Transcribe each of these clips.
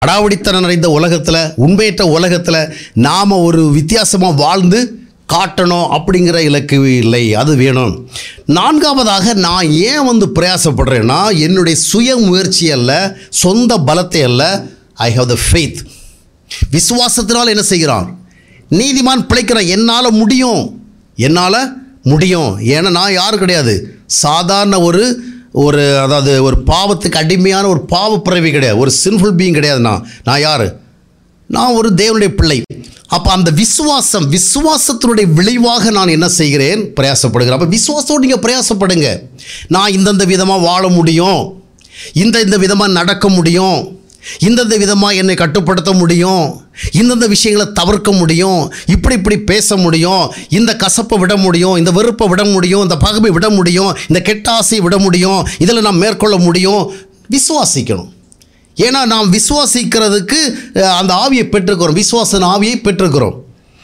அடாவடித்தனம் நிறைந்த உலகத்தில் உண்மையற்ற உலகத்தில் நாம் ஒரு வித்தியாசமாக வாழ்ந்து காட்டணும் அப்படிங்கிற இலக்கு இல்லை அது வேணும் நான்காவதாக நான் ஏன் வந்து பிரயாசப்படுறேன்னா என்னுடைய சுய முயற்சி அல்ல சொந்த பலத்தை அல்ல ஐ ஹவ் த ஃபெய்த் விசுவாசத்தினால் என்ன செய்கிறான் நீதிமான் பிழைக்கிறான் என்னால் முடியும் என்னால் முடியும் ஏன்னா நான் யாரும் கிடையாது சாதாரண ஒரு ஒரு அதாவது ஒரு பாவத்துக்கு அடிமையான ஒரு பாவ பிறவி கிடையாது ஒரு சின்ஃபுல் பீயிங் கிடையாது நான் நான் யார் நான் ஒரு தேவனுடைய பிள்ளை அப்போ அந்த விசுவாசம் விசுவாசத்தினுடைய விளைவாக நான் என்ன செய்கிறேன் பிரயாசப்படுகிறேன் அப்போ விசுவாசத்தோடு நீங்கள் பிரயாசப்படுங்க நான் இந்தந்த விதமாக வாழ முடியும் இந்த இந்த விதமாக நடக்க முடியும் இந்தந்த விதமாக என்னை கட்டுப்படுத்த முடியும் இந்தந்த விஷயங்களை தவிர்க்க முடியும் இப்படி இப்படி பேச முடியும் இந்த கசப்பை விட முடியும் இந்த வெறுப்பை விட முடியும் இந்த பகமை விட முடியும் இந்த கெட்ட ஆசையை விட முடியும் இதில் நான் மேற்கொள்ள முடியும் விசுவாசிக்கணும் ஏன்னா நாம் விசுவாசிக்கிறதுக்கு அஹ், அந்த ஆவியை பெற்றுக்கிறோம் விசுவாசன ஆவியை பெற்றுக்கிறோம்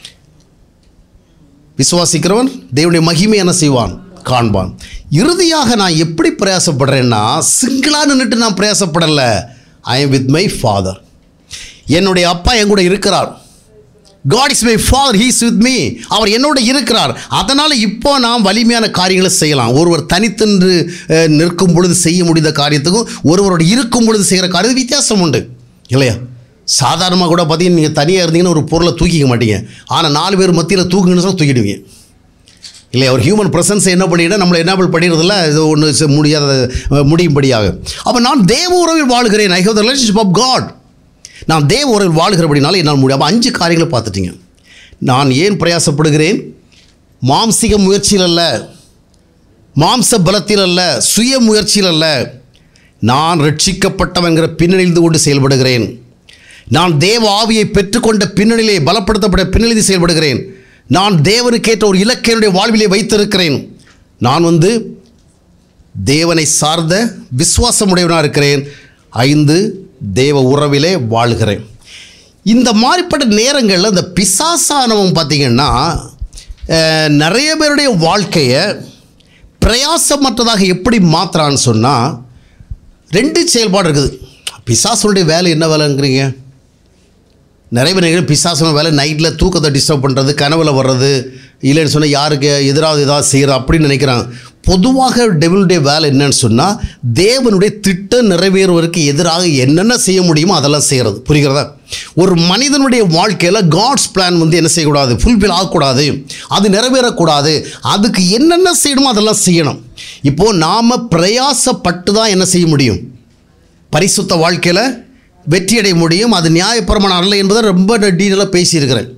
விசுவாசிக்கிறவன் தேவனுடைய மகிமை என்ன செய்வான் காண்பான் இறுதியாக நான் எப்படி பிரயாசப்படுறேன்னா சிங்கிளாக நின்றுட்டு நான் பிரயாசப்படலை I am with my father என்னுடைய அப்பா என் கூட இருக்கிறார் God is my father he's with me அவர் என்னோட இருக்கிறார் அதனால் இப்போ நாம் வலிமையான காரியங்களை செய்யலாம் ஒருவர் தனித்தென்று அஹ், நிற்கும் பொழுது செய்ய முடிந்த காரியத்துக்கும் ஒருவரோட இருக்கும் பொழுது செய்கிற காரியம் வித்தியாசம் உண்டு இல்லையா சாதாரணமாக கூட பார்த்தீங்கன்னா நீங்கள் தனியாக இருந்தீங்கன்னா ஒரு பொருளை தூக்கிக்க மாட்டீங்க ஆனால் நாலு பேர் மத்தியில் தூக்குங்கன்னு சொன்னா தூக்கிடுவீங்க இல்லையா ஒரு ஹியூமன் ப்ரெசன்ஸை என்ன பண்ணிட்டா நம்மளை என்னபிள் பண்ணிடுறதில்ல இது ஒன்று முடியாத அஹ், முடியும்படியாக அப்போ நான் தேவ உறவில் வாழ்கிறேன் I have the relationship of God நான் தேவ உறவில் வாழ்கிறபடினால என்னால் முடியும் அப்போ அஞ்சு காரியங்களை பார்த்துட்டீங்க நான் ஏன் பிரயாசப்படுகிறேன் மாம்சிக முயற்சியில் அல்ல மாம்ச பலத்தில் அல்ல சுய முயற்சியில் அல்ல நான் ரட்சிக்கப்பட்டவங்கிற பின்னணிந்து கொண்டு செயல்படுகிறேன் நான் தேவ ஆவியை பெற்றுக்கொண்ட பின்னணியிலே பலப்படுத்தப்பட்ட பின்னணியில் செயல்படுகிறேன் நான் தேவனுக்கேற்ற ஒரு இலக்கையுடைய வாழ்விலே வைத்திருக்கிறேன் நான் வந்து தேவனை சார்ந்த விசுவாசமுடையவனாக இருக்கிறேன் ஐந்து தேவ உறவிலே வாழ்கிறேன் இந்த மாதிரிப்பட்ட நேரங்களில் இந்த பிசாசானவன் பார்த்திங்கன்னா அஹ், நிறைய பேருடைய வாழ்க்கையை பிரயாசமற்றதாக எப்படி மாற்றுறான்னு சொன்னால் ரெண்டு செயல்பாடு இருக்குது பிசாசனுடைய வேலை என்ன வேலைங்கிறீங்க நிறைய பேர் நினைக்கிறேன் பிசாசன வேலை நைட்டில் தூக்கத்தை டிஸ்டர்ப் பண்ணுறது கனவுல வர்றது இல்லைன்னு சொன்னால் யாருக்கு எதிராக ஏதாவது செய்கிற அப்படின்னு நினைக்கிறாங்க பொதுவாக டெவிலுடைய வேலை என்னன்னு சொன்னால் தேவனுடைய திட்டம் நிறைவேறுவதற்கு எதிராக என்னென்ன செய்ய முடியுமோ அதெல்லாம் செய்கிறது புரிகிறதா ஒரு மனிதனுடைய வாழ்க்கையில் காட்ஸ் பிளான் வந்து என்ன செய்யக்கூடாது ஃபுல்ஃபில் ஆகக்கூடாது அது நிறைவேறக்கூடாது அதுக்கு என்னென்ன செய்யணுமோ அதெல்லாம் செய்யணும் இப்போது நாம் பிரயாசப்பட்டு தான் என்ன செய்ய முடியும் பரிசுத்த வாழ்க்கையில் வெற்றியடைய முடியும் அது நியாயப்பிரமாணம் அல்ல என்பதை ரொம்ப டீட்டெயிலாக பேசியிருக்கிறேன்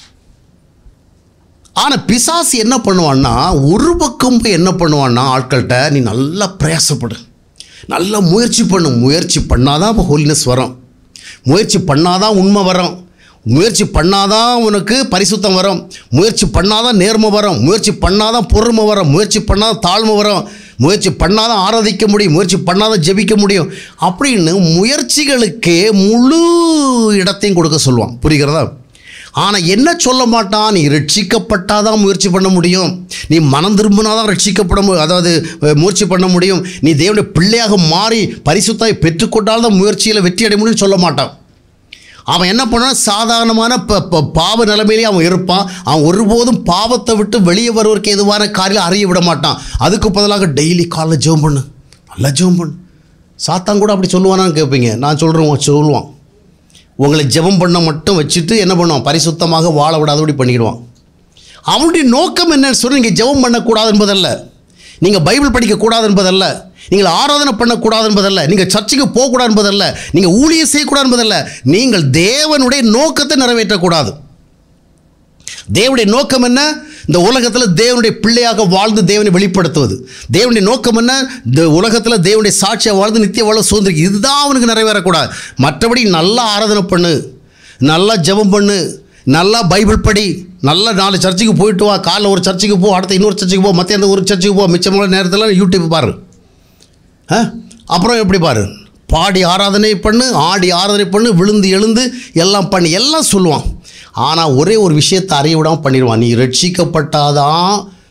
ஆனால் பிசாசு என்ன பண்ணுவான்னா ஒரு பக்கம் போய் என்ன பண்ணுவான்னா ஆட்கள்கிட்ட நீ நல்லா பிரயாசப்படு நல்லா முயற்சி பண்ணு முயற்சி பண்ணாதான் இப்போ ஹோலினஸ் வரும் முயற்சி பண்ணாதான் உண்மை வரும் முயற்சி பண்ணாதான் உனக்கு பரிசுத்தம் வரும் முயற்சி பண்ணாதான் நேர்மை வரும் முயற்சி பண்ணாதான் பொறுமை வரும் முயற்சி பண்ணாதான் தாழ்மை வரும் முயற்சி பண்ணாதான் ஆராதிக்க முடியும் முயற்சி பண்ணாதான் ஜெபிக்க முடியும் அப்படின்னு முயற்சிகளுக்கே முழு இடத்தையும் கொடுக்க சொல்லுவான் புரிகிறதா ஆனால் என்ன சொல்ல மாட்டான் நீ ரட்சிக்கப்பட்டாதான் முயற்சி பண்ண முடியும் நீ மனம் திரும்பினாதான் ரட்சிக்கப்பட மு- அதாவது அஹ், முயற்சி பண்ண முடியும் நீ தேவனுடைய பிள்ளையாக மாறி பரிசுத்தாய் பெற்றுக்கொண்டால் தான் முயற்சியில் வெற்றி அடைய முடியும்னு சொல்ல மாட்டான் அவன் என்ன பண்ணுவான் சாதாரணமான ப ப- பாவ நிலைமையிலே அவன் இருப்பான் அவன் ஒருபோதும் பாவத்தை விட்டு வெளியே வருவதற்கு எதுவான காரியம் அறிய விட மாட்டான் அதுக்கு பதிலாக டெய்லி காலைல ஜெபம் பண்ணு நல்லா ஜெபம் பண்ணு சாத்தான் கூட அப்படி சொல்லுவானான்னு கேட்பீங்க நான் சொல்கிறேன் சொல்லுவான் உங்களை ஜெபம் பண்ண மட்டும் வச்சுட்டு என்ன பண்ணுவான் பரிசுத்தமாக வாழ விடாதபடி பண்ணிடுவான் அவனுடைய நோக்கம் என்னன்னு சொல்லி நீங்கள் ஜெபம் பண்ணக்கூடாது என்பதல்ல நீங்கள் பைபிள் படிக்கக்கூடாது என்பதல்ல நீங்கள் ஆராதனை பண்ணக்கூடாது என்பதல்ல நீங்கள் சர்ச்சுக்கு போகக்கூடாது என்பதல்ல நீங்கள் ஊழியம் செய்யக்கூடாது என்பதல்ல நீங்கள் தேவனுடைய நோக்கத்தை நிறைவேற்றக்கூடாது தேவனுடைய நோக்கம் என்ன இந்த உலகத்தில் தேவனுடைய பிள்ளையாக வாழ்ந்து தேவனை வெளிப்படுத்துவது தேவனுடைய நோக்கம் என்ன இந்த உலகத்தில் தேவனுடைய சாட்சியாக வாழ்ந்து நித்திய வாழ சுதந்திரம் இதுதான் அவனுக்கு நிறைவேறக்கூடாது மற்றபடி நல்லா ஆராதனை பண்ணு நல்லா ஜெபம் பண்ணு நல்லா பைபிள் படி நல்லா நாலு சர்ச்சுக்கு போயிட்டு வா காலைல ஒரு சர்ச்சுக்கு போ அடுத்த இன்னொரு சர்ச்சுக்கு போ மத்தியானம் ஒரு சர்ச்சுக்கு போ மிச்சமான நேரத்தில் யூடியூப் பாரு ஆ அப்புறம் எப்படி பாரு பாடி ஆராதனை பண்ணு ஆடி ஆராதனை பண்ணு விழுந்து எழுந்து எல்லாம் பண்ணி எல்லாம் சொல்லுவான் ஆனால் ஒரே ஒரு விஷயத்தை அறிய விடாமல் பண்ணிடுவான் நீ ரட்சிக்கப்பட்டாதான்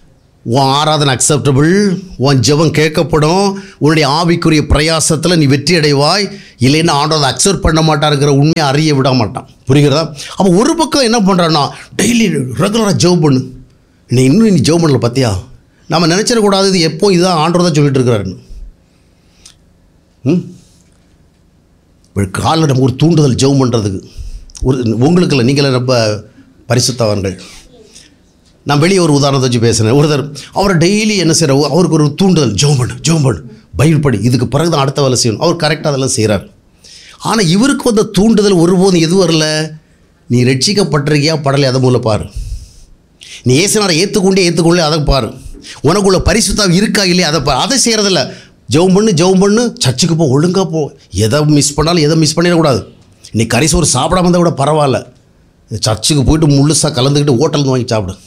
உன் ஆராதனை அக்செப்டபிள் உன் ஜெபம் கேட்கப்படும் உன்னுடைய ஆவிக்குரிய பிரயாசத்தில் நீ வெற்றி அடைவாய் இல்லைன்னா ஆண்டவர் அதை அக்செப்ட் பண்ண மாட்டாருங்கிற உண்மையை அறிய விட மாட்டான் புரிகிறதா அப்போ ஒரு பக்கம் என்ன பண்ணுறான்னா டெய்லி ரெகுலராக ஜெபம் பண்ணு நீ இன்னும் நீ ஜெபம் பண்ணல பார்த்தியா நம்ம நினச்சிடக்கூடாது இது எப்போ இதுதான் ஆண்டவர் தான் சொல்லிட்டு இருக்கிறாருன்னு ம் ஒரு காலில் நமக்கு ஒரு தூண்டுதல் ஜெபம் பண்ணுறதுக்கு ஒரு உங்களுக்கு இல்லை நீங்களே ரொம்ப பரிசுத்தவான்கள் நான் வெளியே ஒரு உதாரணத்தை வச்சு பேசுகிறேன் ஒருத்தர் அவரை டெய்லி என்ன செய்கிற அவருக்கு ஒரு தூண்டுதல் ஜெபம் பண்ணு ஜெபம் பண்ணு பைபிள் படி இதுக்கு பிறகு தான் அடுத்த வேலை செய்யணும் அவர் கரெக்டாக அதெல்லாம் செய்கிறார் ஆனால் இவருக்கு வந்த தூண்டுதல் ஒருபோதும் எது வரல நீ ரட்சிக்கப்பட்டிருக்கியா படலை அதை மூலம் பாரு நீ ஏசுனாரை ஏற்றுக்கொண்டே ஏற்றுக்கொள்ளே அதை பாரு உனக்குள்ள பரிசுத்தம் இருக்கா இல்லையா அதை பாரு அதை செய்கிறதில்ல ஜெபம் பண்ணு ஜெபம் பண்ணு சர்ச்சுக்கு போ ஒழுங்காக போ எதை மிஸ் பண்ணாலும் எதை மிஸ் பண்ணிடக்கூடாது நீ கறி சோறு சாப்பிடாம இருந்தால் கூட பரவாயில்ல சர்ச்சுக்கு போயிட்டு முழுசாக கலந்துக்கிட்டு ஹோட்டல் வாங்கி சாப்பிடு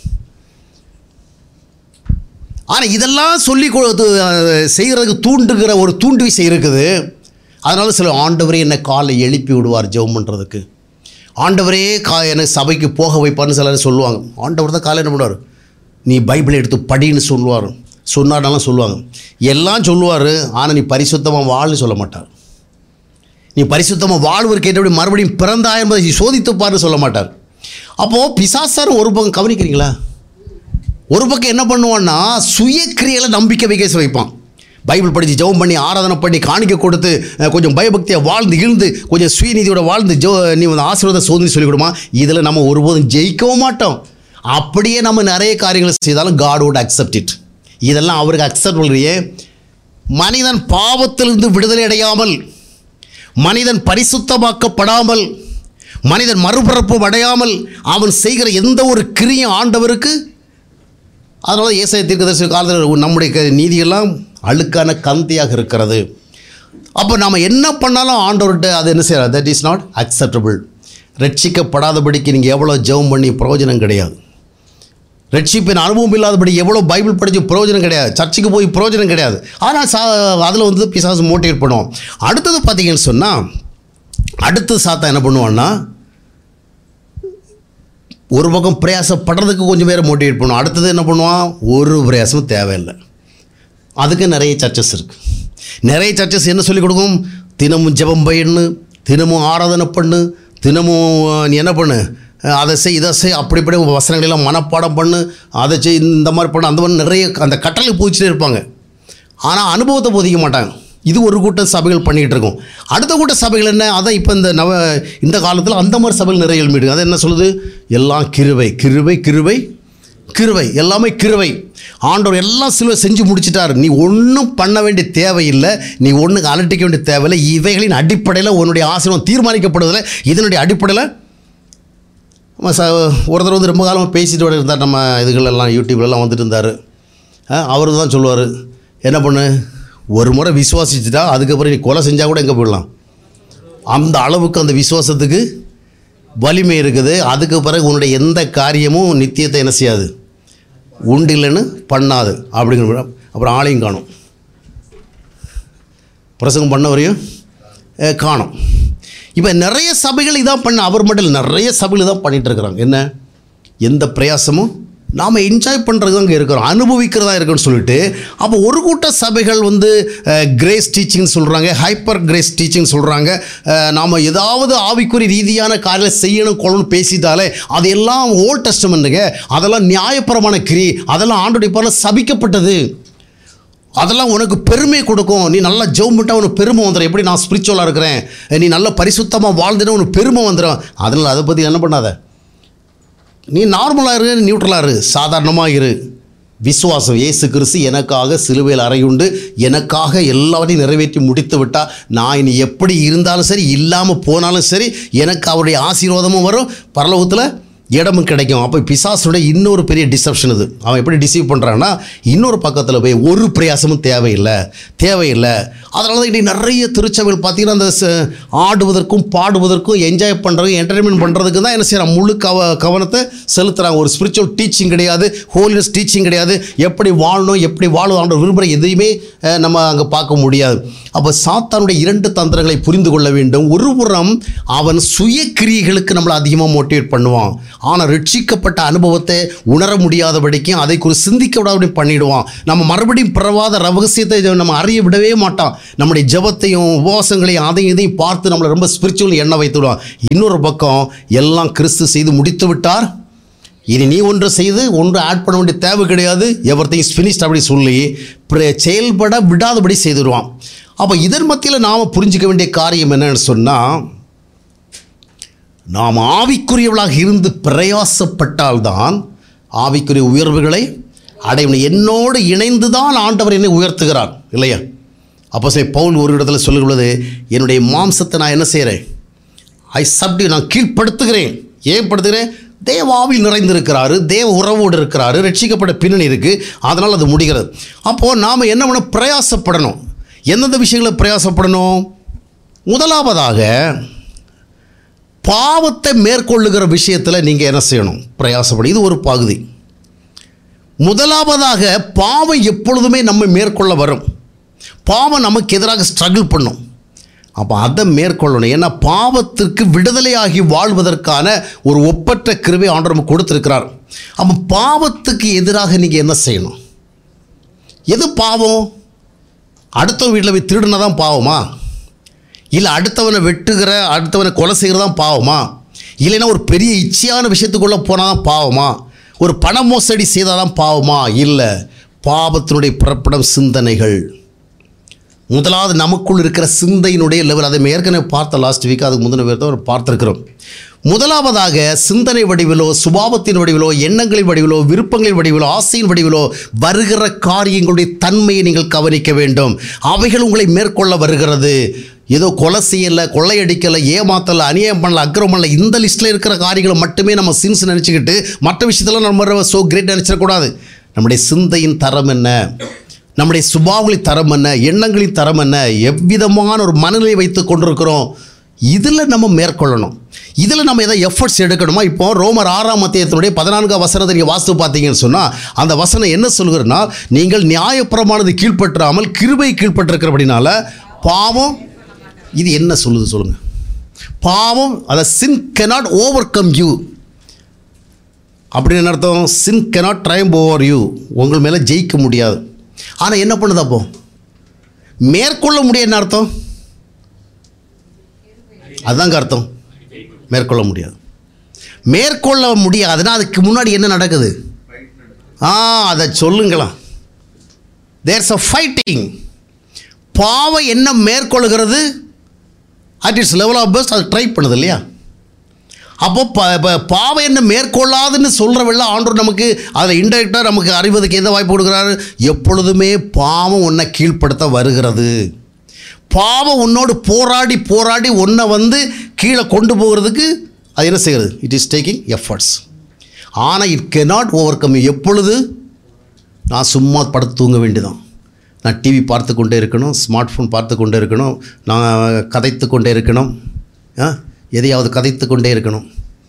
ஆனால் இதெல்லாம் சொல்லி கொடுத்து செய்கிறதுக்கு தூண்டுகிற ஒரு தூண்டு விசை இருக்குது அதனால சில ஆண்டவரே என்னை காலை எழுப்பி விடுவார் ஜெபம் பண்ணுறதுக்கு ஆண்டவரே கா என்னை சபைக்கு போக வைப்பார்னு சிலர் சொல்லுவாங்க ஆண்டவர் தான் காலை என்ன பண்ணுவார் நீ பைபிளை எடுத்து படின்னு சொல்லுவார் சொன்னார்னாலும் சொல்லுவாங்க எல்லாம் சொல்லுவார் ஆனால் நீ பரிசுத்தமாக வாழ்னு சொல்ல மாட்டார் நீ பரிசுத்தமாக வாழ்வதற்கு ஏற்றபடி மறுபடியும் பிறந்தா என்பதை நீ சோதித்துப்பார்னு சொல்ல மாட்டார் அப்போது பிசாசார் ஒரு பக்கம் கவனிக்கிறீங்களா ஒரு பக்கம் என்ன பண்ணுவான்னா சுயக்கிரியையில் நம்பிக்கை வைக்க வைப்பான் பைபிள் படித்து ஜெபம் பண்ணி ஆராதனை பண்ணி காணிக்க கொடுத்து அஹ், கொஞ்சம் பயபக்தியை வாழ்ந்து இழுந்து கொஞ்சம் சுயநீதியோட வாழ்ந்து ஜோ நீ வந்து ஆசீர்வாத சோதனை சொல்லிக் கொடுமா இதில் நம்ம ஒருபோதும் ஜெயிக்கவும் மாட்டோம் அப்படியே நம்ம நிறைய காரியங்களை செய்தாலும் காட் would accept it இதெல்லாம் அவருக்கு அக்செப்ட் பண்ணுறியே மனிதன் பாவத்திலிருந்து விடுதலை அடையாமல் மனிதன் பரிசுத்தமாக்கப்படாமல் மனிதன் மறுபிறப்பு அடையாமல் அவன் செய்கிற எந்த ஒரு கிரியும் ஆண்டவருக்கு அதனால ஏசாய தீர்க்கதரிசி காலத்தில் நம்முடைய க- நீதியெல்லாம் அழுக்கான கந்தியாக இருக்கிறது அப்போ நாம் என்ன பண்ணாலும் ஆண்டவர்கிட்ட அது என்ன செய்யறது தட் இஸ் நாட் அக்செப்டபிள் ரட்சிக்கப்படாதபடிக்கு நீங்கள் எவ்வளோ ஜெபம் பண்ணி பிரயோஜனம் கிடையாது ரட்சிப்பின் அனுபவம் இல்லாதபடி எவ்வளோ பைபிள் படித்து பிரயோஜனம் கிடையாது சர்ச்சுக்கு போய் பிரயோஜனம் கிடையாது ஆனால் சா அதில் வந்து பிசாசு மோட்டிவேட் பண்ணுவோம் அடுத்தது பார்த்தீங்கன்னு சொன்னால் அடுத்து சாத்தா என்ன பண்ணுவான்னா ஒரு பக்கம் பிரயாசப்படுறதுக்கு கொஞ்சம் பேரை மோட்டிவேட் பண்ணுவோம் அடுத்தது என்ன பண்ணுவான் ஒரு பிரயாசமும் தேவையில்லை அதுக்கு நிறைய சர்ச்சஸ் இருக்குது நிறைய சர்ச்சஸ் என்ன சொல்லிக் கொடுக்கும் தினமும் ஜெபம் பண்ணு தினமும் ஆராதனை பண்ணு தினமும் அஹ், நீ என்ன பண்ணு அஹ், அதை செய் இதை செய் அப்படி இப்படி வசனங்களெல்லாம் மனப்பாடம் பண்ணு அதை செய் இந்த மாதிரி பண்ணு அந்த மாதிரி நிறைய அந்த கட்டளை பூச்சிட்டே இருப்பாங்க ஆனால் அனுபவத்தை போதிக்க மாட்டாங்க இது ஒரு கூட்ட சபைகள் பண்ணிக்கிட்டு இருக்கும் அடுத்த கூட்ட சபைகள் என்ன அதான் இப்போ இந்த நவ இந்த காலத்தில் அந்த மாதிரி சபைகள் நிறைய எழுமிடுங்க அது என்ன சொல்லுது எல்லாம் கிருவை கிருவை கிருவை கிருவை எல்லாமே கிருவை ஆண்டவர் எல்லாம் சிலுவை செஞ்சு முடிச்சிட்டாரு நீ ஒன்றும் பண்ண வேண்டிய தேவையில்லை நீ ஒன்றுக்கு அலட்டிக்க வேண்டிய தேவையில்லை இவைகளின் அடிப்படையில் உன்னுடைய ஆசீர்வாதம் தீர்மானிக்கப்படுவதில்லை இதனுடைய அடிப்படையில் நம்ம ச ஒருத்தர் வந்து ரொம்ப காலமாக பேசிட்டு வர இருந்தார் நம்ம இதுகளெல்லாம் யூடியூப்லலாம் வந்துட்டு இருந்தார் அவர் தான் சொல்லுவார் என்ன பண்ணு ஒரு முறை விசுவாசிச்சுட்டா அதுக்கப்புறம் நீ கொலை செஞ்சால் கூட எங்கே போயிடலாம் அந்த அளவுக்கு அந்த விசுவாசத்துக்கு வலிமை இருக்குது அதுக்கு பிறகு உன்னுடைய எந்த காரியமும் நித்தியத்தை என்ன செய்யாது உண்டு இல்லைன்னு பண்ணாது அப்படிங்கிற அப்புறம் ஆளையும் காணும் பிரசங்கம் பண்ணவரையும் அஹ், காணோம் இப்போ நிறைய சபைகள் இதான் பண்ண அவர் மட்டும் இல்லை நிறைய சபைகள் இதான் பண்ணிட்டு இருக்கிறாங்க என்ன எந்த பிரயாசமும் நாம் என்ஜாய் பண்ணுறது தான் இங்கே இருக்கிறோம் அனுபவிக்கிறதா இருக்குன்னு சொல்லிட்டு அப்போ ஒரு கூட்ட சபைகள் வந்து கிரேஸ் டீச்சிங் சொல்கிறாங்க ஹைப்பர் கிரேஸ் டீச்சிங் சொல்கிறாங்க நாம் ஏதாவது ஆவிக்குறி ரீதியான காரியம் செய்யணும் கொள்ளணும் பேசிட்டாலே அதெல்லாம் ஓல்ட் டெஸ்டமெண்ட்டுங்க அதெல்லாம் நியாயப்பிரமான கிரி அதெல்லாம் ஆண்டுடைய பால சபிக்கப்பட்டது அதெல்லாம் உனக்கு பெருமை கொடுக்கும் நீ நல்லா ஜெபம் பண்ணிட்டா உனக்கு பெருமை வந்துடும் எப்படி நான் ஸ்பிரிச்சுவலாக இருக்கிறேன் நீ நல்ல பரிசுத்தமாக வாழ்ந்துட்டு உனக்கு பெருமை வந்துடும் அதனால் அதை பற்றி என்ன பண்ணாத நீ நார்மலாக இரு நியூட்ரலாக இரு சாதாரணமாக இரு விசுவாசம் இயேசு கிறிஸ்து எனக்காக சிலுவையில் அறையுண்டு எனக்காக எல்லாவற்றையும் நிறைவேற்றி முடித்து விட்டா நான் இனி எப்படி இருந்தாலும் சரி இல்லாமல் போனாலும் சரி எனக்கு அவருடைய ஆசீர்வாதமும் வரும் பரலோகத்தில் இடமும் கிடைக்கும் அப்போ பிசாசுடைய இன்னொரு பெரிய டிசப்ஷன் இது அவன் எப்படி டிசீவ் பண்ணுறான்னா இன்னொரு பக்கத்தில் போய் ஒரு பிரயாசமும் தேவையில்லை தேவையில்லை அதனால தான் இன்றைக்கி நிறைய திருச்சபைகள் பார்த்தீங்கன்னா அந்த ச- ஆடுவதற்கும் பாடுவதற்கும் என்ஜாய் பண்ணுறதுக்கும் என்டர்டைன்மெண்ட் பண்ணுறதுக்கு தான் என்ன செய்கிறாங்க முழு கவ கவனத்தை செலுத்துகிறாங்க ஒரு ஸ்பிரிச்சுவல் டீச்சிங் கிடையாது ஹோலினஸ் டீச்சிங் கிடையாது எப்படி வாழணும் எப்படி வாழும் விரும்புகிற எதையுமே அஹ், நம்ம அங்கே பார்க்க முடியாது அப்போ சாத்தானுடைய இரண்டு தந்திரங்களை புரிந்து கொள்ள வேண்டும் ஒரு புறம் அவன் சுய கிரியைகளுக்கு நம்மளை அதிகமாக மோட்டிவேட் பண்ணுவான் ஆனால் ரட்சிக்கப்பட்ட அனுபவத்தை உணர முடியாதபடிக்கும் அதை குறித்து சிந்திக்க விடாதபடி பண்ணிடுவான் நம்ம மறுபடியும் பிறவாத ரகசியத்தை நம்ம அறிய விடவே மாட்டான் நம்முடைய ஜெபத்தையும் உபவாசங்களையும் அதையும் இதையும் பார்த்து நம்மளை ரொம்ப ஸ்பிரிச்சுவல் எண்ண வைத்து விடுவான் இன்னொரு பக்கம் எல்லாம் கிறிஸ்து செய்து முடித்து விட்டார் இனி நீ ஒன்று செய்து ஒன்று ஆட் பண்ண வேண்டிய தேவை கிடையாது எவர் திங்ஸ் ஃபினிஷ்ட் அப்படி சொல்லி பிர- செயல்பட விடாதபடி செய்துடுவான் அப்போ இதன் மத்தியில் நாம் புரிஞ்சிக்க வேண்டிய காரியம் என்னன்னு சொன்னால் நாம் ஆவிக்குரியவளாக இருந்து பிரயாசப்பட்டால்தான் ஆவிக்குரிய உயர்வுகளை அடைய முடியும். என்னோடு இணைந்து தான் ஆண்டவர் என்னை உயர்த்துகிறார் இல்லையா அப்போ சரி பவுல் ஒரு இடத்துல சொல்லுகிறது என்னுடைய மாம்சத்தை நான் என்ன செய்கிறேன் ஐ சப்டி நான் கீழ்ப்படுத்துகிறேன் ஏன் படுத்துகிறேன் தேவ ஆவில் நிறைந்திருக்கிறாரு தேவ உறவோடு இருக்கிறாரு ரட்சிக்கப்பட்ட பின்னணி இருக்குது அதனால் அது முடிகிறது அப்போது நாம் என்ன பண்ண பிரயாசப்படணும் எந்தெந்த விஷயங்களை பிரயாசப்படணும் முதலாவதாக பாவத்தை மேற்கொள்ளுகிற விஷயத்தில் நீங்கள் என்ன செய்யணும் பிரயாசப்படும் இது ஒரு பகுதி முதலாவதாக பாவம் எப்பொழுதுமே நம்ம மேற்கொள்ள வரும் பாவம் நமக்கு எதிராக ஸ்ட்ரகிள் பண்ணும் அப்போ அதை மேற்கொள்ளணும் ஏன்னா பாவத்திற்கு விடுதலையாகி வாழ்வதற்கான ஒரு ஒப்பற்ற கிருபை ஆண்டவர் நமக்கு கொடுத்துருக்கிறார் அப்போ பாவத்துக்கு எதிராக நீங்கள் என்ன செய்யணும் எது பாவம் அடுத்தவன் வீட்டில் போய் திருடுனா தான் பாவமா இல்லை அடுத்தவனை வெட்டுகிற அடுத்தவனை கொலை செய்கிறது தான் பாவமா இல்லைன்னா ஒரு பெரிய இச்சையான விஷயத்துக்குள்ளே போனால் தான் பாவமா ஒரு பண மோசடி செய்தால் தான் பாவமா இல்லை பாவத்தினுடைய பிறப்பிடம் சிந்தனைகள் முதலாவது நமக்குள் இருக்கிற சிந்தையினுடைய லெவல் அதை நம்ம ஏற்கனவே பார்த்த லாஸ்ட் வீக் அதுக்கு முந்தின பேர் பார்த்துருக்கிறோம் முதலாவதாக சிந்தனை வடிவிலோ சுபாவத்தின் வடிவிலோ எண்ணங்களின் வடிவிலோ விருப்பங்களின் வடிவிலோ ஆசையின் வடிவிலோ வருகிற காரியங்களுடைய தன்மையை நீங்கள் கவனிக்க வேண்டும் அவைகள் உங்களை மேற்கொள்ள வருகிறது ஏதோ கொலை செய்யலை கொள்ளையடிக்கலை ஏமாத்தலை அநியாயம் பண்ணல அக்கிரம் பண்ணல இந்த லிஸ்ட்டில் இருக்கிற காரியங்களை மட்டுமே நம்ம சின்ஸ் நினச்சிக்கிட்டு மற்ற விஷயத்தில் நம்ம ஸோ கிரேட் நினச்சிடக்கூடாது நம்முடைய சிந்தையின் தரம் என்ன நம்முடைய சுபாவங்களின் தரம் என்ன எண்ணங்களின் தரம் என்ன எவ்விதமான ஒரு மனநிலை வைத்து கொண்டிருக்கிறோம் இதில் நம்ம மேற்கொள்ளணும் இதில் நம்ம எதாவது எஃபர்ட்ஸ் எடுக்கணுமா இப்போ ரோமர் ஆறாம் அத்தியாயத்தினுடைய பதினான்காம் வசனத்தை நீங்கள் வாஸ்து பார்த்தீங்கன்னு சொன்னால் அந்த வசனம் என்ன சொல்கிறதுனா நீங்கள் நியாயப்பிரமானது கீழ்ப்பற்றாமல் கிருபை கீழ்ப்பட்டிருக்கிறபடினால பாவம் இது என்ன சொல்லுது சொல்லுங்கள் பாவம் அதை sin cannot overcome you அப்படின்னு என்ன அர்த்தம் sin cannot triumph over you உங்கள் மேலே ஜெயிக்க முடியாது ஆனால் என்ன பண்ணுது அப்போ மேற்கொள்ள முடிய என்ன அர்த்தம் அதுதாங்க அர்த்தம் மேற்கொள்ள முடியாது மேற்கொள்ள முடியாதுன்னா அதுக்கு முன்னாடி என்ன நடக்குது ஆ அதை சொல்லுங்களா தேர்ஸ் அ ஃபைட்டிங் பாவம் என்ன மேற்கொள்கிறது at its level of best அது ட்ரை பண்ணுது இல்லையா அப்போ ப ப- பாவம் என்ன மேற்கொள்ளாதுன்னு சொல்கிறவெல்ல ஆண்டவர் நமக்கு அதில் இன்டெரக்டாக நமக்கு அறிவதற்கு எந்த வாய்ப்பு கொடுக்குறாரு எப்பொழுதுமே பாவம் உன்னை கீழ்ப்படுத்த வருகிறது பாவம் உன்னோடு போராடி போராடி உன்னை வந்து கீழே கொண்டு போகிறதுக்கு அது என்ன செய்கிறது இட் இஸ் டேக்கிங் எஃபர்ட்ஸ் ஆனால் இட் cannot ஓவர் கம் எப்பொழுது நான் சும்மா படுத்து தூங்க வேண்டியதான் நான் டிவி பார்த்து கொண்டே இருக்கணும் ஸ்மார்ட் ஃபோன் பார்த்து கொண்டே இருக்கணும் நான் கதைத்து கொண்டே இருக்கணும் ஆ எதையாவது கதைத்து கொண்டே இருக்கணும்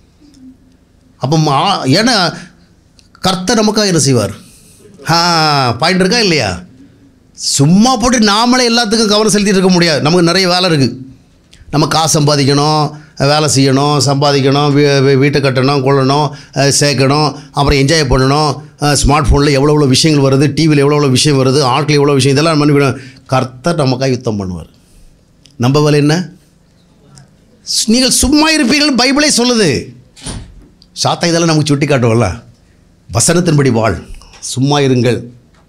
அப்போ மா- ஏன்னா கர்த்தர் நமக்காக என்ன செய்வார் ஆ பாயிண்ட் இருக்கா இல்லையா சும்மா போட்டு நாமளே எல்லாத்துக்கும் கவனம் செலுத்திட்டு இருக்க முடியாது நமக்கு நிறைய வேலை இருக்குது நம்ம காசு சம்பாதிக்கணும் வேலை செய்யணும் சம்பாதிக்கணும் வீ வீ- வீட்டை கட்டணும் கொள்ளணும் அஹ், சேர்க்கணும் அப்புறம் என்ஜாய் பண்ணணும் ஸ்மார்ட் ஃபோனில் எவ்வளோ எவ்வளோ விஷயங்கள் வருது டிவியில் எவ்வளோ எவ்வளோ விஷயம் வருது ஆட்கள் எவ்வளோ விஷயம் இதெல்லாம் பண்ணிக்கணும் கர்த்தர் நமக்காக யுத்தம் பண்ணுவார் நம்ம வேலை என்ன ஸ்- நீங்கள் சும்மா இருப்பீர்கள் பைபிளே சொல்லுது சாத்தா இதெல்லாம் நமக்கு சுட்டி காட்டுவோம்ல வசனத்தின்படி வாழ் சும்மா இருங்கள்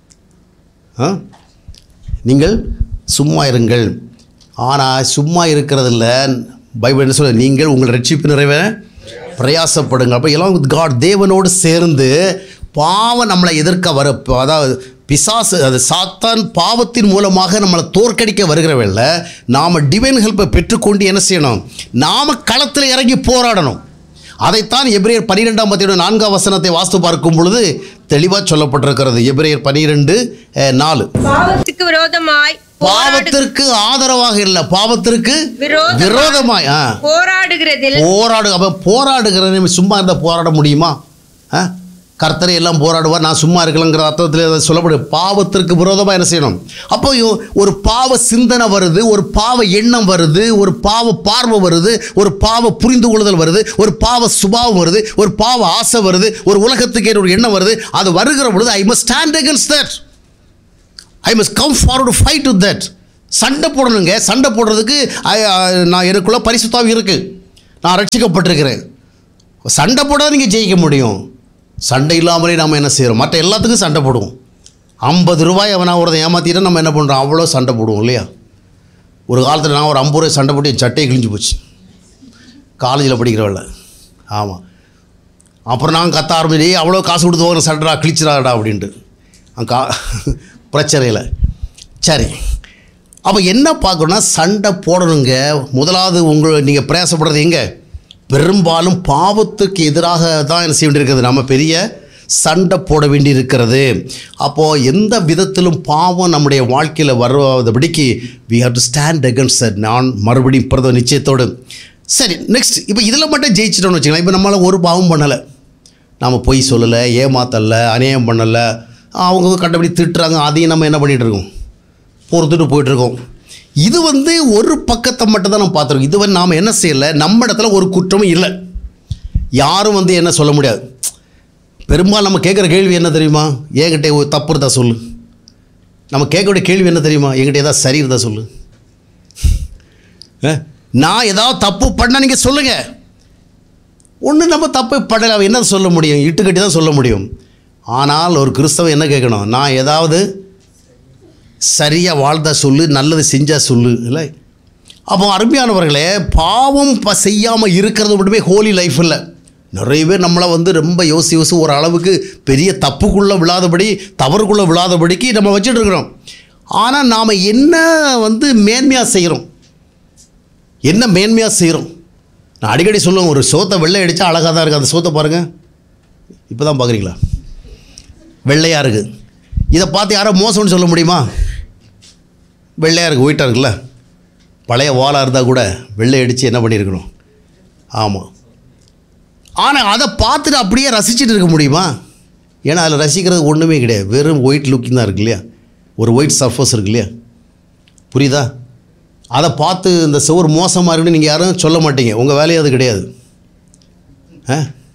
ஆ நீங்கள் சும்மா இருங்கள் ஆனால் சும்மா இருக்கிறதில்ல பைபிள் என்ன சொல்ல நீங்கள் உங்கள் ரட்சிப்பு நிறைவேற பிரயாசப்படுங்க அப்போ எல்லாம் வித் காட் தேவனோடு சேர்ந்து பாவம் நம்மளை எதிர்க்க வர அதாவது பிசாசு அது சாத்தான் பாவத்தின் மூலமாக நம்மளை தோற்கடிக்க வருகிறவல்ல நாம் டிவைன் ஹெல்ப்பை பெற்றுக்கொண்டு என்ன செய்யணும் நாம் களத்தில் இறங்கி போராடணும் அதைத்தான் எபிரேயர் பன்னிரெண்டாம் மத்தியோட நான்காம் வசனத்தை வாஸ்து பார்க்கும் பொழுது தெளிவாக சொல்லப்பட்டிருக்கிறது எபிரேயர் பன்னிரெண்டு அஹ், நாலு பாவத்துக்கு விரோதமாய் போராடு- பாவத்திற்கு ஆதரவாக இல்லை பாவத்திற்கு விரோதமாய் விரோதமாய் ஆ போராடுகிறதில் போராடு அப்போ போராடுகிற சும்மா இருந்தால் போராட முடியுமா ஆ கர்த்தரை எல்லாம் போராடுவார் நான் சும்மா இருக்கலங்கிற அர்த்தத்தில் அதை சொல்லப்படும் பாவத்திற்கு விரோதமாக என்ன செய்யணும் அப்போ இவ- ஒரு பாவ சிந்தனை வருது ஒரு பாவ எண்ணம் வருது ஒரு பாவ பார்வை வருது ஒரு பாவ புரிந்து கொள்ளுதல் வருது ஒரு பாவ சுபாவம் வருது ஒரு பாவ ஆசை வருது ஒரு உலகத்துக்கு ஒரு எண்ணம் வருது அது வருகிற பொழுது I must stand against that I must come forward fight to that சண்டை போடணுங்க சண்டை போடுறதுக்கு I- I- நான் எனக்குள்ள பரிசுத்தாவி இருக்குது நான் ரட்சிக்கப்பட்டிருக்கிறேன் சண்டை போடாத நீங்கள் ஜெயிக்க முடியும் சண்டை இல்லாமலே நாம் என்ன செய்கிறோம் மற்ற எல்லாத்துக்கும் சண்டை போடுவோம் ஐம்பது ரூபாய் அவன் ஒருத்தன் ஏமாற்றிட்டு நம்ம என்ன பண்ணுறோம் அவ்வளோ சண்டை போடுவோம் இல்லையா ஒரு காலத்தில் நான் ஒரு ஐம்பது ரூபாய் சண்டை போட்டு என் சட்டையை கிழிஞ்சு போச்சு காலேஜில் படிக்கிறவள ஆமாம் அப்புறம் நான் கத்த ஆரம்பிச்சு "ஏய், அவ்வளோ காசு கொடுத்து போகிற சண்டடா கிழிச்சிடாடா அப்படின்ட்டு அங்க கா பிரச்சனையில் சரி அப்போ என்ன பார்க்கணும்னா சண்டை போடணுங்க முதலாவது உங்கள் நீங்கள் பிரயாசப்படுறது எங்கே பெரும்பாலும் பாவத்துக்கு எதிராக தான் என்ன செய்ய வேண்டியிருக்கிறது நம்ம பெரிய சண்டை போட வேண்டியிருக்கிறது அப்போது எந்த விதத்திலும் பாவம் நம்முடைய வாழ்க்கையில் வருவதபடிக்கு we have to stand against sir நான் மறுபடியும் பிரத நிச்சயத்தோடு சரி நெக்ஸ்ட் இப்போ இதில் மட்டும் ஜெயிச்சிட்டோம்னு வச்சுக்கலாம் இப்போ நம்மளால் ஒரு பாவம் பண்ணலை நாம் பொய் சொல்லலை ஏமாத்தலை அநியாயம் பண்ணலை அவங்க கண்டபடி திட்டுறாங்க அதையும் நம்ம என்ன பண்ணிகிட்டு இருக்கோம் பொறுத்துட்டு போயிட்டுருக்கோம் இது வந்து ஒரு பக்கத்தை மட்டும் தான் நம்ம பார்த்துருக்கோம் இது வந்து நாம் என்ன செய்யலை நம்ம இடத்துல ஒரு குற்றமும் இல்லை யாரும் வந்து என்ன சொல்ல முடியாது பெரும்பாலும் நம்ம கேட்குற கேள்வி என்ன தெரியுமா என்கிட்ட ஒரு தப்பு இருந்தால் சொல்லு நம்ம கேட்கக்கூடிய கேள்வி என்ன தெரியுமா என்கிட்ட ஏதாவது சரி இருந்தால் சொல்லு அஹ், நான் ஏதாவது தப்பு பண்ணால் நீங்கள் சொல்லுங்கள் ஒன்று நம்ம தப்பு பண்ணல அவன் என்ன சொல்ல முடியும் இட்டுக்கட்டி தான் சொல்ல முடியும் ஆனால் ஒரு கிறிஸ்தவன் என்ன கேட்கணும் நான் ஏதாவது சரியாக வாழ்ந்தா சொல்லு நல்லது செஞ்சால் சொல்லு இல்லை அப்போ அருமையானவர்களே பாவம் ப செய்யாமல் இருக்கிறது மட்டுமே ஹோலி லைஃப் இல்லை நிறைய பேர் நம்மளை வந்து ரொம்ப யோசி யோசி ஒரு அளவுக்கு பெரிய தப்புக்குள்ளே விழாதபடி தவறுக்குள்ளே விழாதபடிக்கு நம்ம வச்சுட்டு இருக்கிறோம் ஆனால் நாம் என்ன வந்து மேன்மையாக செய்கிறோம் என்ன மேன்மையாக செய்கிறோம் நான் அடிக்கடி சொல்லுவேன் ஒரு சோத்தை வெள்ளை அடித்தா அழகாக தான் இருக்குது அந்த சோத்தை பாருங்கள் இப்போ தான் பார்க்குறீங்களா வெள்ளையாக இருக்குது இதை பார்த்து யாரோ மோசம்னு சொல்ல முடியுமா வெள்ளையாக இருக்குது ஒயிட்டாக இருக்குல்ல பழைய வாலாக இருந்தால் கூட வெள்ளை அடித்து என்ன பண்ணியிருக்கணும் ஆமாம் ஆனால் அதை பார்த்துட்டு அப்படியே ரசிச்சுட்டு இருக்க முடியுமா ஏன்னா அதில் ரசிக்கிறது ஒன்றுமே கிடையாது வெறும் ஒயிட் லுக்கிங் தான் இருக்கு இல்லையா ஒரு ஒயிட் சர்ஃபஸ் இருக்கு இல்லையா புரியுதா அதை பார்த்து இந்த சுவர் மோசமாக இருக்குன்னு நீங்கள் யாரும் சொல்ல மாட்டீங்க உங்கள் வேலையே அது கிடையாது ஆ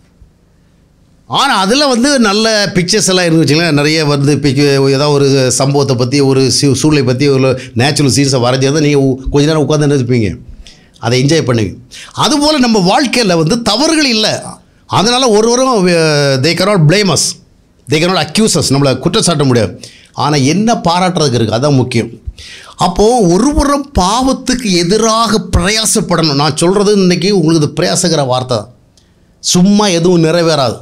ஆனால் அதில் வந்து நல்ல பிக்சர்ஸ் எல்லாம் இருந்து வச்சுங்களேன் நிறைய வந்து பிக் ஏதாவது ஒரு சம்பவத்தை பற்றி ஒரு சூ- சூழ்நிலை பற்றி ஒரு நேச்சுரல் சீன்ஸை வரைஞ்சி நீங்கள் கொஞ்ச நேரம் உட்காந்து நினைப்பீங்க அதை என்ஜாய் பண்ணுவீங்க அதுபோல் நம்ம வாழ்க்கையில் வந்து தவறுகள் இல்லை அதனால் ஒருவரும் தே cannot blame us தே cannot accuse us நம்மளை குற்றம் சாட்ட முடியாது ஆனால் என்ன பாராட்டுறதுக்கு இருக்குது அதான் முக்கியம் அப்போது ஒருபுறம் பாவத்துக்கு எதிராக பிரயாசப்படணும் நான் சொல்கிறது இன்றைக்கி உங்களுக்கு இது பிரயாசகிற வார்த்தை தான் சும்மா எதுவும் நிறைவேறாது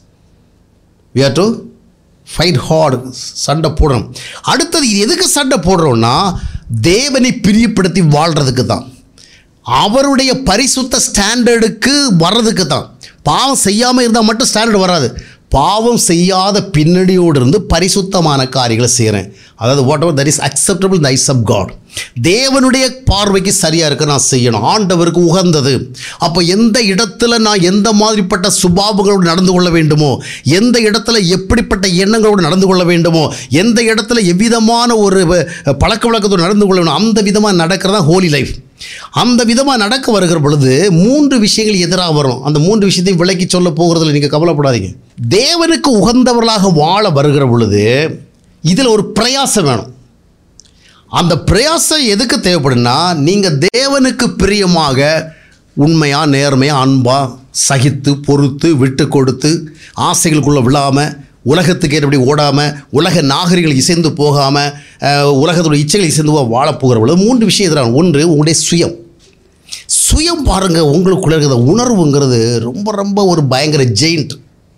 we have to fight hard சண்டை போடணும் அடுத்தது இது எதுக்கு சண்டை போடுறோம்னா தேவனை பிரியப்படுத்தி வாழ்கிறதுக்கு தான் அவருடைய பரிசுத்த ஸ்டாண்டர்டுக்கு வர்றதுக்கு தான் பாவம் செய்யாமல் இருந்தால் மட்டும் ஸ்டாண்டர்ட் வராது பாவம் செய்யாத பின்னணியோடு இருந்து பரிசுத்தமான காரியங்களை செய்கிறேன் அதாவது whatever that is acceptable the eyes of God தேவனுடைய பார்வைக்கு சரியாக இருக்க நான் செய்யணும் ஆண்டவருக்கு உகந்தது அப்போ எந்த இடத்துல நான் எந்த மாதிரிப்பட்ட சுபாவங்களோடு நடந்து கொள்ள வேண்டுமோ எந்த இடத்துல எப்படிப்பட்ட எண்ணங்களோடு நடந்து கொள்ள வேண்டுமோ எந்த இடத்துல எவ்விதமான ஒரு அஹ், பழக்க வழக்கத்தோடு நடந்து கொள்ள வேணும் அந்த விதமாக நடக்கிறதா ஹோலி லைஃப் அந்த விதமாக நடக்க வருகிற பொழுது மூன்று விஷயங்கள் எதிராக வரும் அந்த மூன்று விஷயத்தையும் விளக்கி சொல்ல போகிறதுல நீங்கள் கவலைப்படாதீங்க தேவனுக்கு உகந்தவர்களாக வாழ வருகிற பொழுது இதில் ஒரு பிரயாசம் வேணும் அந்த பிரயாசம் எதுக்கு தேவைப்படுன்னா நீங்கள் தேவனுக்கு பிரியமாக உண்மையாக நேர்மையாக அன்பாக சகித்து பொறுத்து விட்டு கொடுத்து ஆசைகளுக்குள்ளே விழாமல் உலகத்துக்கு ஏற்றபடி ஓடாமல் உலக நாகரிகள் இசைந்து போகாமல் உலகத்தோட இச்சைகள் இசைந்து போக வாழப் போகிற பொழுது மூன்று விஷயம் எதிரான ஒன்று உங்களுடைய சுயம் சுயம் பாருங்கள் உங்களுக்குள்ள இருக்கிற உணர்வுங்கிறது ரொம்ப ரொம்ப ஒரு பயங்கர ஜெயிண்ட்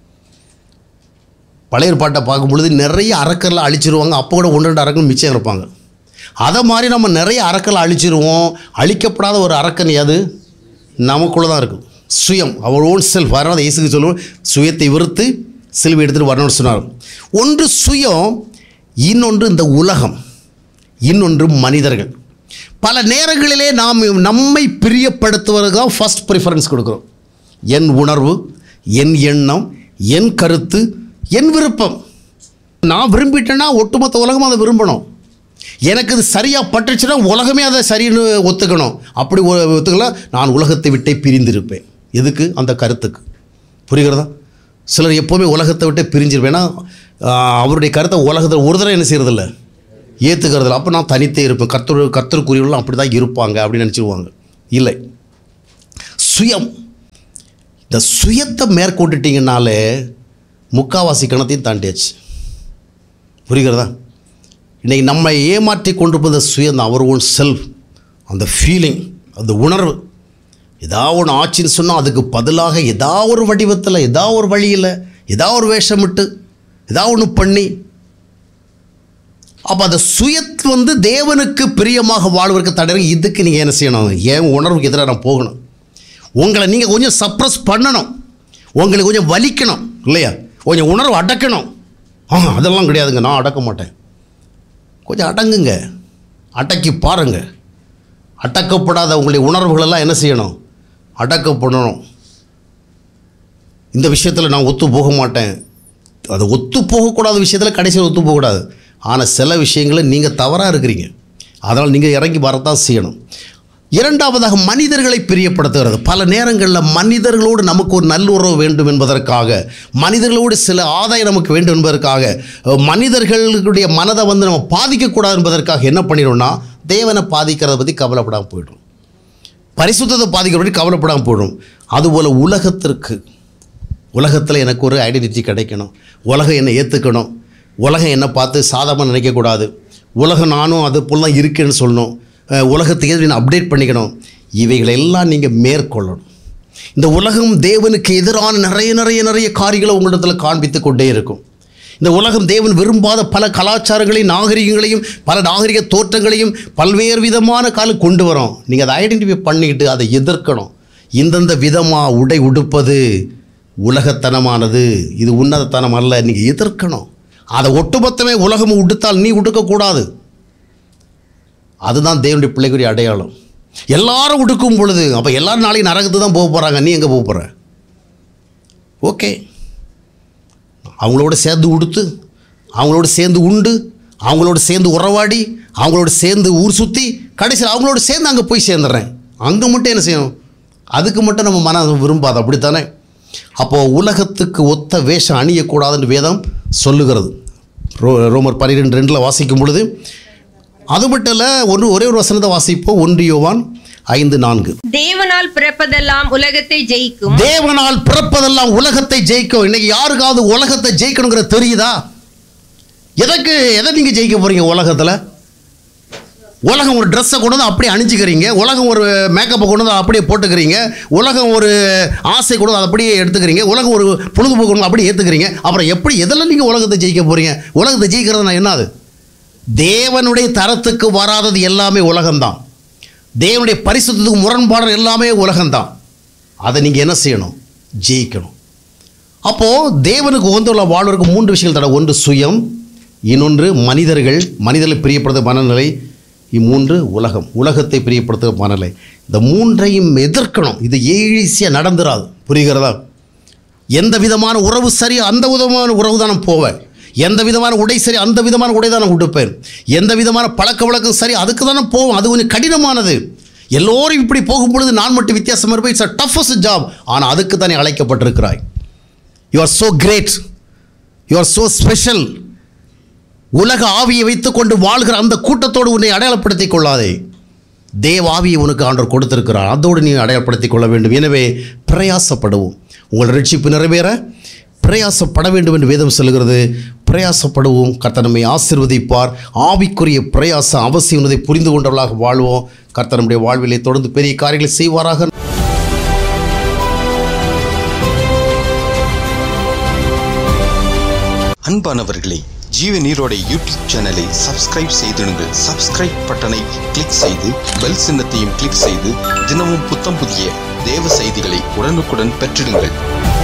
பழைய பாட்டை பார்க்கும் பொழுது நிறைய அறக்கரில் அழிச்சிருவாங்க அப்போ கூட ஒன்று ரெண்டு அரக்கன் மிச்சம் இருப்பாங்க அதை மாதிரி நம்ம நிறைய அறக்கலை அழிச்சிருவோம் அழிக்கப்படாத ஒரு அரக்கன் அது நமக்குள்ளே தான் இருக்கும் சுயம் அவர் ஓன் செல்ஃப் அதனால் இயேசுக்கு சொல்லுவோம் சுயத்தை விறுத்து சிலுவை எடுத்துகிட்டு வரணும்னு சொன்னார் ஒன்று சுயம் இன்னொன்று இந்த உலகம் இன்னொன்று மனிதர்கள் பல நேரங்களிலே நாம் நம்மை பிரியப்படுத்துவதற்கு தான் ஃபஸ்ட் ப்ரிஃபரன்ஸ் கொடுக்குறோம் என் உணர்வு என் எண்ணம் என் கருத்து என் விருப்பம் நான் விரும்பிட்டேன்னா ஒட்டுமொத்த உலகம் அதை விரும்பணும் எனக்கு இது சரியாக பட்டுச்சுன்னா உலகமே அதை சரின்னு ஒத்துக்கணும் அப்படி ஒ- ஒத்துக்கல நான் உலகத்தை விட்டே பிரிந்திருப்பேன் எதுக்கு அந்த கருத்துக்கு புரிகிறதா சிலர் எப்போவுமே உலகத்தை விட்டே பிரிஞ்சிருப்பேன் ஏன்னா ஆஹ், அவருடைய கருத்தை உலகத்தில் ஒரு தடவை என்ன செய்கிறதில்ல ஏற்றுக்கிறதில்ல அப்போ நான் தனித்தே இருப்பேன் கர்த்தர் கர்த்தருக்குரியவர்களும் அப்படி தான் இருப்பாங்க அப்படின்னு நினச்சிடுவாங்க இல்லை சுயம் இந்த சுயத்தை மேற்கொண்டுட்டீங்கனாலே முக்காவாசி கணத்தையும் தாண்டியாச்சு புரிகிறதா இன்றைக்கி நம்ம ஏமாற்றி கொண்டு போத சுயம் தான் அவர் ஓன் செல்ஃப் அந்த ஃபீலிங் அந்த உணர்வு ஏதாவது ஒன்று ஆச்சுன்னு சொன்னால் அதுக்கு பதிலாக ஏதாவது ஒரு வடிவத்தில் ஏதாவது ஒரு வழியில் ஏதாவது ஒரு வேஷமிட்டு ஏதாவது ஒன்று பண்ணி அப்போ அந்த சுயத் வந்து தேவனுக்கு பிரியமாக வாழ்வதற்கு தடவை இதுக்கு நீங்கள் என்ன செய்யணும் ஏன் உணர்வுக்கு எதிராக நான் போகணும் உங்களை நீங்கள் கொஞ்சம் சப்ரஸ் பண்ணணும் உங்களுக்கு கொஞ்சம் வலிக்கணும் இல்லையா கொஞ்சம் உணர்வு அடக்கணும் ஆ அதெல்லாம் கிடையாதுங்க நான் அடக்க மாட்டேன் கொஞ்சம் அடங்குங்க அடக்கி பாருங்க அடக்கப்படாத உங்களுடைய உணர்வுகளெல்லாம் என்ன செய்யணும் அடக்கப்படணும் இந்த விஷயத்தில் நான் ஒத்து போக மாட்டேன் அது ஒத்து போகக்கூடாத விஷயத்தில் கடைசியில் ஒத்து போகக்கூடாது ஆனால் சில விஷயங்களில் நீங்கள் தவறாக இருக்கிறீங்க அதனால் நீங்கள் இறங்கி வரத்தான் செய்யணும் இரண்டாவதாக மனிதர்களை பிரியப்படுத்துகிறது பல நேரங்களில் மனிதர்களோடு நமக்கு ஒரு நல்லுறவு வேண்டும் என்பதற்காக மனிதர்களோடு சில ஆதாயம் நமக்கு வேண்டும் என்பதற்காக அஹ், மனிதர்களுடைய மனதை வந்து நம்ம பாதிக்கக்கூடாது என்பதற்காக என்ன பண்ணிடும்னா தேவனை பாதிக்கிறத பற்றி கவலைப்படாமல் போயிடும் பரிசுத்தத்தை பாதிக்கிற பற்றி கவலைப்படாமல் போயிடும் அதுபோல் உலகத்திற்கு உலகத்தில் எனக்கு ஒரு ஐடென்டிட்டி கிடைக்கணும் உலகம் என்னை ஏற்றுக்கணும் உலகம் என்னை பார்த்து சாதமாக நினைக்கக்கூடாது உலகம் நானும் அது போல் தான் இருக்கேன்னு சொல்லணும் அஹ் உலகத்துக்கு எதிராக அப்டேட் பண்ணிக்கணும் இவைகளெல்லாம் நீங்கள் மேற்கொள்ளணும் இந்த உலகம் தேவனுக்கு எதிரான நிறைய நிறைய நிறைய காரியங்களை உங்களிடத்தில் காண்பித்து கொண்டே இருக்கும் இந்த உலகம் தேவன் விரும்பாத பல கலாச்சாரங்களையும் நாகரிகங்களையும் பல நாகரிக தோற்றங்களையும் பல்வேறு விதமான காலம் கொண்டு வரோம் நீங்கள் அதை ஐடென்டிஃபை பண்ணிக்கிட்டு அதை எதிர்க்கணும் இந்தந்த விதமாக உடை உடுப்பது உலகத்தனமானது இது உன்னதத்தனம் அல்ல நீங்கள் எதிர்க்கணும் அதை ஒட்டுமொத்தமே உலகம் உடுத்தால் நீ உடுக்கக்கூடாது அதுதான் தேவனுடைய பிள்ளைக்குரிய அடையாளம் எல்லாரும் உடுக்கும் பொழுது அப்போ எல்லாரும் நாளைக்கு நரகத்துக்கு தான் போக போகிறாங்க நீ எங்கே போக போகிற ஓகே அவங்களோட சேர்ந்து உடுத்து அவங்களோட சேர்ந்து உண்டு அவங்களோட சேர்ந்து உறவாடி அவங்களோட சேர்ந்து ஊர் சுற்றி கடைசியில் அவங்களோட சேர்ந்து அங்கே போய் சேர்ந்துடுறேன் அங்கே மட்டும் என்ன செய்யணும் அதுக்கு மட்டும் நம்ம மனம் விரும்பாது அப்படித்தானே அப்போது உலகத்துக்கு ஒத்த வேஷம் அணியக்கூடாதுன்னு வேதம் சொல்லுகிறது ரோ ரோமர் பன்னிரெண்டு ரெண்டில் வாசிக்கும் பொழுது அது மட்டும் இல்லை ஒன்று ஒரே ஒரு வசனத்தை வாசிப்போம் ஒன்று யோவான் ஐந்து நான்கு தேவனால் பிறப்பதெல்லாம் உலகத்தை ஜெயிக்கும் தேவனால் பிறப்பதெல்லாம் உலகத்தை ஜெயிக்கும் இன்னைக்கு யாருக்காவது உலகத்தை ஜெயிக்கணுங்கிற தெரியுதா எதற்கு எதை நீங்கள் ஜெயிக்க போகிறீங்க உலகத்தில் உலகம் ஒரு ட்ரெஸ்ஸை கொண்டு வந்து அப்படியே அணிஞ்சிக்கிறீங்க உலகம் ஒரு மேக்கப்பை கொண்டு வந்து அப்படியே போட்டுக்கிறீங்க உலகம் ஒரு ஆசை கொண்டு வந்து அதை அப்படியே எடுத்துக்கிறீங்க உலகம் ஒரு பொழுதுபோக்கு கொண்டு வந்து அப்படியே ஏற்றுக்கிறீங்க அப்புறம் எப்படி எதில் நீங்கள் உலகத்தை ஜெயிக்க போகிறீங்க உலகத்தை ஜெயிக்கிறதுனா என்னது தேவனுடைய தரத்துக்கு வராதது எல்லாமே உலகம்தான் தேவனுடைய பரிசுத்தத்துக்கு முரண்பாடு எல்லாமே உலகம்தான் அதை நீங்கள் என்ன செய்யணும் ஜெயிக்கணும் அப்போது தேவனுக்கு உகந்துள்ள வாழ்வதற்கு மூன்று விஷயங்கள் தட ஒன்று சுயம் இன்னொன்று மனிதர்கள் மனிதர்களை பிரியப்படுத்த மனநிலை இம்மூன்று உலகம் உலகத்தை பிரியப்படுத்த மனநிலை இந்த மூன்றையும் எதிர்க்கணும் இது ஈஸியாக நடந்துராது புரிகிறதா எந்த விதமான உறவு சரி அந்த விதமான உறவு தான் நான் போவேன் எந்த விதமான உடை சரி அந்த விதமான உடை தான் நான் உடுப்பேன் எந்த விதமான பழக்க வழக்கம் சரி அதுக்கு தான் நான் போவேன் அது கொஞ்சம் கடினமானது எல்லோரும் இப்படி போகும் பொழுது நான் மட்டும் வித்தியாசமாக இருப்பேன் இட்ஸ் அ டஃபஸ்ட் ஜாப் ஆனால் அதுக்கு தானே அழைக்கப்பட்டிருக்கிறாய் you are so great you are so special உலக ஆவியை வைத்துக்கொண்டு வாழ்கிற அந்த கூட்டத்தோடு உன்னை அடையாளப்படுத்திக் கொள்ளாதே தேவ ஆவியை உனக்கு ஆண்டவர் கொடுத்திருக்கிறார் அதோடு நீ அடையாளப்படுத்திக் கொள்ள வேண்டும் எனவே பிரயாசப்படுவோம் உங்கள் ரட்சிப்பு நிறைவேற பிரயாசப்பட வேண்டும் என்று வேதம் சொல்கிறது பிரயாசப்படுவோம் கர்த்தர் நம்மை ஆசிர்வதிப்பார் ஆவிக்குரிய பிரயாசம் அவசியம் என்பதை புரிந்து கொண்டவர்களாக வாழ்வோம் கர்த்தர் நம்முடைய வாழ்விலே தொடர்ந்து பெரிய காரியங்களை செய்வாராக அன்பானவர்களே ஜீவ நீரோட யூடியூப் சேனலை சப்ஸ்கிரைப் செய்திடுங்கள் சப்ஸ்கிரைப் பட்டனை கிளிக் செய்து பெல் சின்னத்தையும் கிளிக் செய்து தினமும் புத்தம் புதிய தேவ செய்திகளை உடனுக்குடன் பெற்றிடுங்கள்